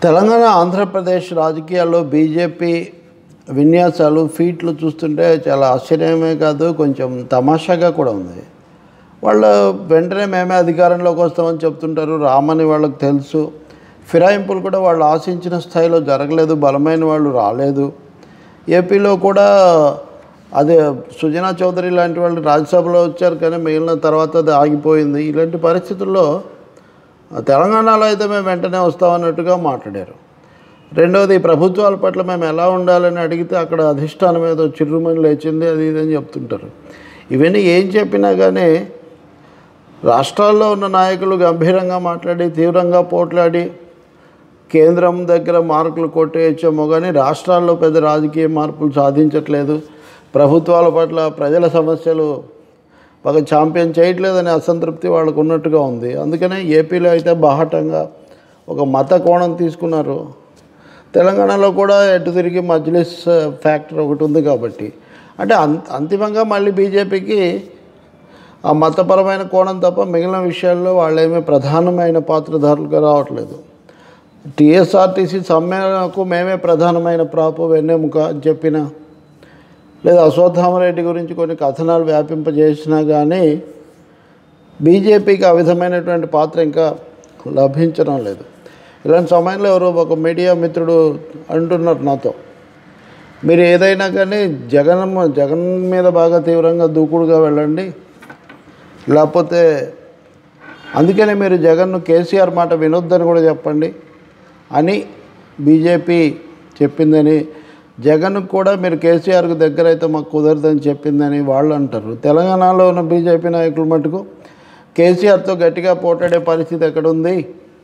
తెలంగాణ ఆంధ్రప్రదేశ్ రాజకీయాల్లో బీజేపీ విన్యాసాలు ఫీట్లు చూస్తుంటే చాలా ఆశ్చర్యమే కాదు కొంచెం తమాషాగా కూడా ఉంది వాళ్ళు వెంటనే మేమే అధికారంలోకి వస్తామని చెప్తుంటారు రామని వాళ్ళకి తెలుసు ఫిరాయింపులు కూడా వాళ్ళు ఆశించిన స్థాయిలో జరగలేదు బలమైన వాళ్ళు రాలేదు ఏపీలో కూడా అదే సుజనా చౌదరి లాంటి వాళ్ళు రాజ్యసభలో వచ్చారు కానీ మిగిలిన తర్వాత అది ఆగిపోయింది ఇలాంటి పరిస్థితుల్లో తెలంగాణలో అయితే మేము వెంటనే వస్తామన్నట్టుగా మాట్లాడారు రెండవది ప్రభుత్వాల పట్ల మేము ఎలా ఉండాలని అడిగితే అక్కడ అధిష్టానం ఏదో చిర్రుమని లేచింది అది ఇది అని చెప్తుంటారు ఇవన్నీ ఏం చెప్పినా కానీ రాష్ట్రాల్లో ఉన్న నాయకులు గంభీరంగా మాట్లాడి తీవ్రంగా పోట్లాడి కేంద్రం దగ్గర మార్కులు కొట్టేయచ్చేమో కానీ రాష్ట్రాల్లో పెద్ద రాజకీయ మార్పులు సాధించట్లేదు ప్రభుత్వాల పట్ల ప్రజల సమస్యలు బాగా ఛాంపియన్ చేయట్లేదనే అసంతృప్తి వాళ్ళకు ఉన్నట్టుగా ఉంది అందుకనే ఏపీలో అయితే బాహటంగా ఒక మత కోణం తీసుకున్నారు తెలంగాణలో కూడా ఎటు తిరిగి మజ్లిస్ ఫ్యాక్టర్ ఒకటి ఉంది కాబట్టి అంటే అం అంతిమంగా మళ్ళీ బీజేపీకి ఆ మతపరమైన కోణం తప్ప మిగిలిన విషయాల్లో వాళ్ళేమీ ప్రధానమైన పాత్రధారులుగా రావట్లేదు టీఎస్ఆర్టీసీ సమ్మెకు మేమే ప్రధానమైన ప్రాపు వెన్నెముక అని చెప్పిన లేదా అశ్వత్థామరెడ్డి గురించి కొన్ని కథనాలు వ్యాపింపజేసినా కానీ బీజేపీకి ఆ విధమైనటువంటి పాత్ర ఇంకా లభించడం లేదు ఇలాంటి సమయంలో ఎవరో ఒక మీడియా మిత్రుడు అంటున్నారు నాతో మీరు ఏదైనా కానీ జగన్ జగన్ మీద బాగా తీవ్రంగా దూకుడుగా వెళ్ళండి లేకపోతే అందుకనే మీరు జగన్ను కేసీఆర్ మాట వినొద్దని కూడా చెప్పండి అని బీజేపీ చెప్పిందని జగన్ కూడా మీరు కేసీఆర్కు దగ్గర అయితే మాకు కుదరదని చెప్పిందని వాళ్ళు అంటారు తెలంగాణలో ఉన్న బీజేపీ నాయకులు మటుకు కేసీఆర్తో గట్టిగా పోటాడే పరిస్థితి ఎక్కడ ఉంది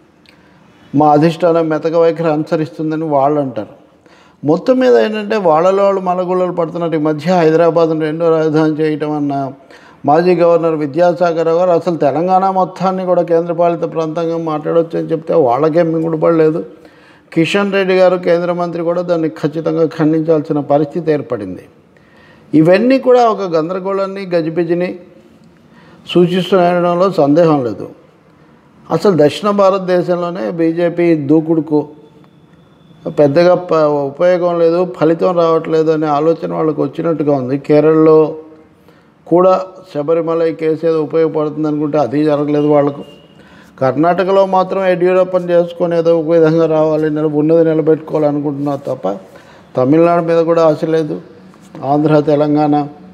మా అధిష్టానం మెతక వైఖరి అనుసరిస్తుందని వాళ్ళు అంటారు మొత్తం మీద ఏంటంటే వాళ్ళలో వాళ్ళు మలగుల్లలు పడుతున్నట్టు ఈ మధ్య హైదరాబాద్ను రెండో రాజధాని చేయటం అన్న మాజీ గవర్నర్ విద్యాసాగర్ గారు అసలు తెలంగాణ మొత్తాన్ని కూడా కేంద్రపాలిత ప్రాంతంగా మాట్లాడవచ్చు అని చెప్తే వాళ్ళకేం మింగుడుపడలేదు కిషన్ రెడ్డి గారు కేంద్ర మంత్రి కూడా దాన్ని ఖచ్చితంగా ఖండించాల్సిన పరిస్థితి ఏర్పడింది ఇవన్నీ కూడా ఒక గందరగోళాన్ని గజిబిజిని సూచిస్తుండడంలో సందేహం లేదు అసలు దక్షిణ భారతదేశంలోనే బీజేపీ దూకుడుకు పెద్దగా ప ఉపయోగం లేదు ఫలితం రావట్లేదు అనే ఆలోచన వాళ్ళకి వచ్చినట్టుగా ఉంది కేరళలో కూడా శబరిమల ఈ కేసు ఏదో ఉపయోగపడుతుంది అనుకుంటే అది జరగలేదు వాళ్ళకు కర్ణాటకలో మాత్రం యడ్యూరప్పని చేసుకొని ఏదో ఒక విధంగా రావాలి నిల ఉన్నది నిలబెట్టుకోవాలనుకుంటున్నారు తప్ప తమిళనాడు మీద కూడా ఆశ లేదు ఆంధ్ర తెలంగాణ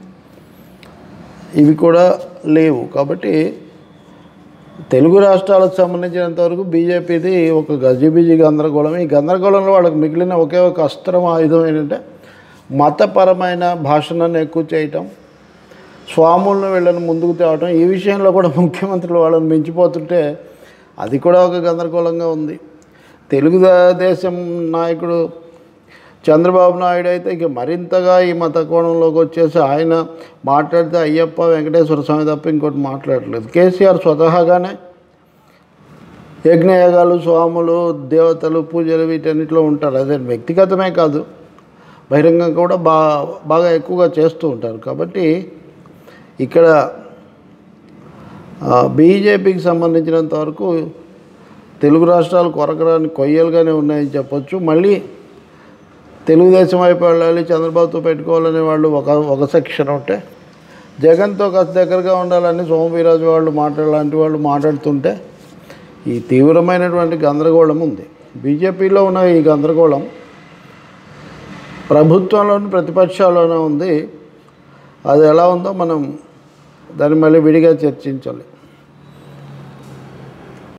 ఇవి కూడా లేవు కాబట్టి తెలుగు రాష్ట్రాలకు సంబంధించినంత వరకు బీజేపీది ఒక గజిబిజి గందరగోళం ఈ గందరగోళంలో వాళ్ళకి మిగిలిన ఒకే ఒక అస్త్రం ఆయుధం ఏంటంటే మతపరమైన భాషణను ఎక్కువ చేయటం స్వాములను వీళ్ళని ముందుకు తేవటం ఈ విషయంలో కూడా ముఖ్యమంత్రులు వాళ్ళని మించిపోతుంటే అది కూడా ఒక గందరగోళంగా ఉంది తెలుగుదేశం నాయకుడు చంద్రబాబు నాయుడు అయితే ఇక మరింతగా ఈ మత కోణంలోకి వచ్చేసి ఆయన మాట్లాడితే అయ్యప్ప వెంకటేశ్వర స్వామి తప్ప ఇంకోటి మాట్లాడలేదు కేసీఆర్ స్వతహాగానే యజ్ఞయాగాలు స్వాములు దేవతలు పూజలు వీటన్నిటిలో ఉంటారు అదే వ్యక్తిగతమే కాదు బహిరంగంగా కూడా బా బాగా ఎక్కువగా చేస్తూ ఉంటారు కాబట్టి ఇక్కడ బీజేపీకి సంబంధించినంత వరకు తెలుగు రాష్ట్రాలు కొరకరాని కొయ్యలుగానే ఉన్నాయని చెప్పొచ్చు మళ్ళీ తెలుగుదేశం వైపు వెళ్ళాలి చంద్రబాబుతో పెట్టుకోవాలనే వాళ్ళు ఒక ఒక సెక్షన్ ఉంటే జగన్తో కాస్త దగ్గరగా ఉండాలని సోమవీరాజు వాళ్ళు మాట్లాడలాంటి వాళ్ళు మాట్లాడుతుంటే ఈ తీవ్రమైనటువంటి గందరగోళం ఉంది బీజేపీలో ఉన్న ఈ గందరగోళం ప్రభుత్వంలోని ప్రతిపక్షాల్లోనే ఉంది అది ఎలా ఉందో మనం దాన్ని మళ్ళీ విడిగా చర్చించాలి